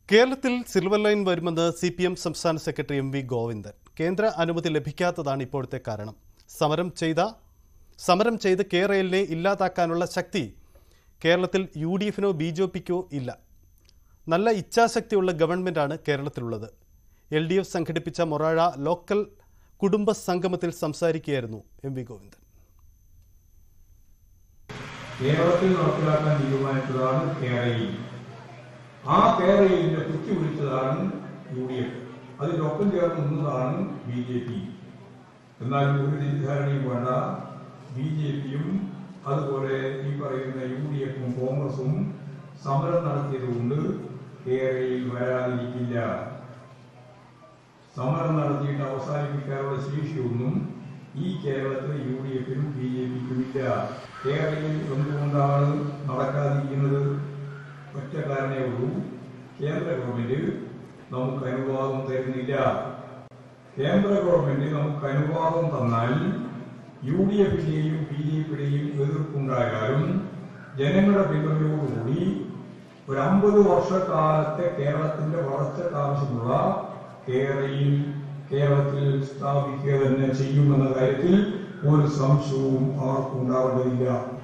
കേരളത്തിൽ silver line വരുമെന്ന് C P M സംസ്ഥാന സെക്രട്ടറി എം വി ഗോവിന്ദൻ കേന്ദ്ര അനുമതി ലഭിക്കാത്തതാണ് ഇപ്പോഴത്തെ കാരണം സമരം ചെയ്ത സമരം ചെയ്ത് കെ റെയിലിനെ ഇല്ലാതാക്കാനുള്ള ശക്തി കേരളത്തിൽ യു ഡി എഫിനോ ബി ജെ പിക്കോ ഇല്ല നല്ല ഇച്ഛാശക്തിയുള്ള ഗവൺമെൻറ്റാണ് കേരളത്തിലുള്ളത് എൽ ഡി എഫ് സംഘടിപ്പിച്ച മൊറാഴ ലോക്കൽ കുടുംബ സംഗമത്തിൽ സംസാരിക്കുകയായിരുന്നു എം വി ഗോവിന്ദൻ കേരളത്തിൽ നടപ്പിലാക്കാൻ തീരുമാനിച്ചതാണ് കേരളയിൽ ആ കേരളയിലിനെ കുത്തി വിളിച്ചതാണ് യു ഡി എഫ് അതിനൊപ്പം ചേർന്ന് നിന്നതാണ് ബി ജെ പി എന്നാൽ ഒരു തെറ്റിദ്ധാരണയും വേണ്ട ബി ജെ പിയും അതുപോലെ ഈ പറയുന്ന യു ഡി എഫും കോൺഗ്രസും സമരം നടത്തിയതുകൊണ്ട് കേരളയിൽ വരാതിരിക്കില്ല സമരം നടത്തിയിട്ട് അവസാനിപ്പിക്കാനുള്ള ശേഷിയൊന്നും ഈ കേരളത്തിൽ യു ഡി എഫിനും ബി ജെ പിക്കും ഇല്ല കേരളയിൽ എന്തുകൊണ്ടാണ് നടക്കാതിരിക്കുന്നത് ഒറ്റ കാരണേ ഉള്ളൂ കേന്ദ്ര ഗവൺമെന്റ് നമുക്ക് അനുവാദം തരുന്നില്ല കേന്ദ്ര ഗവൺമെന്റ് നമുക്ക് അനുവാദം തന്നാൽ യു ഡി എഫിന്റെയും ബി ജെ പിയുടെയും എതിർപ്പുണ്ടായാലും ജനങ്ങളുടെ പിന്തുണയോടുകൂടി ഒരു അമ്പത് വർഷക്കാലത്തെ കേരളത്തിന്റെ വളർച്ചയ്ക്ക് ആവശ്യമുള്ള കേരളയിൽ കേരളത്തിൽ സ്ഥാപിക്കുക തന്നെ ചെയ്യുമെന്ന കാര്യത്തിൽ ഒരു സംശയവും ആർക്കും ഉണ്ടാവേണ്ടതില്ല